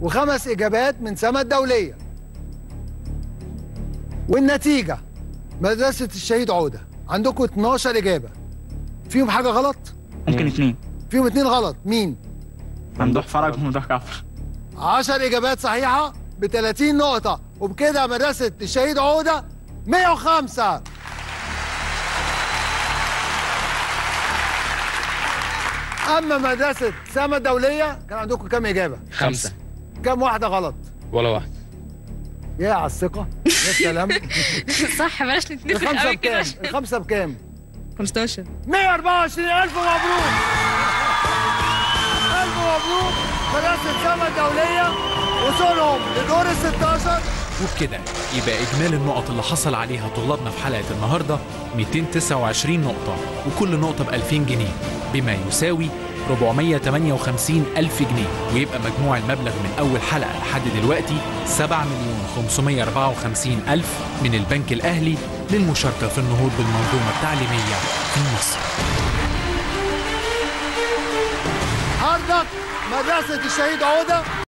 وخمس إجابات من سما الدولية والنتيجة مدرسة الشهيد عودة عندكم 12 إجابة فيهم حاجة غلط؟ ممكن اثنين فيهم اتنين غلط مين؟ ممدوح فرج وممدوح جعفر 10 إجابات صحيحة ب 30 نقطة وبكده مدرسة الشهيد عودة 105 أما مدرسة سما الدولية كان عندكم كام إجابة؟ خمسة كام واحدة غلط؟ ولا واحد يا على الثقة يا سلام صح بلاش نتنفق الخمسة قوي كده بكام؟ الخمسة بكام؟ 15 124 ألف مبروك ألف مبروك مدرسة سما الدولية وصولهم لدور ال 16 وبكده يبقى إجمالي النقط اللي حصل عليها طلابنا في حلقة النهاردة 229 نقطة وكل نقطة ب 2000 جنيه بما يساوي 458 ألف جنيه ويبقى مجموع المبلغ من أول حلقة لحد دلوقتي 7 مليون 554 ألف من البنك الأهلي للمشاركة في النهوض بالمنظومة التعليمية في مصر هاردك مدرسة الشهيد عودة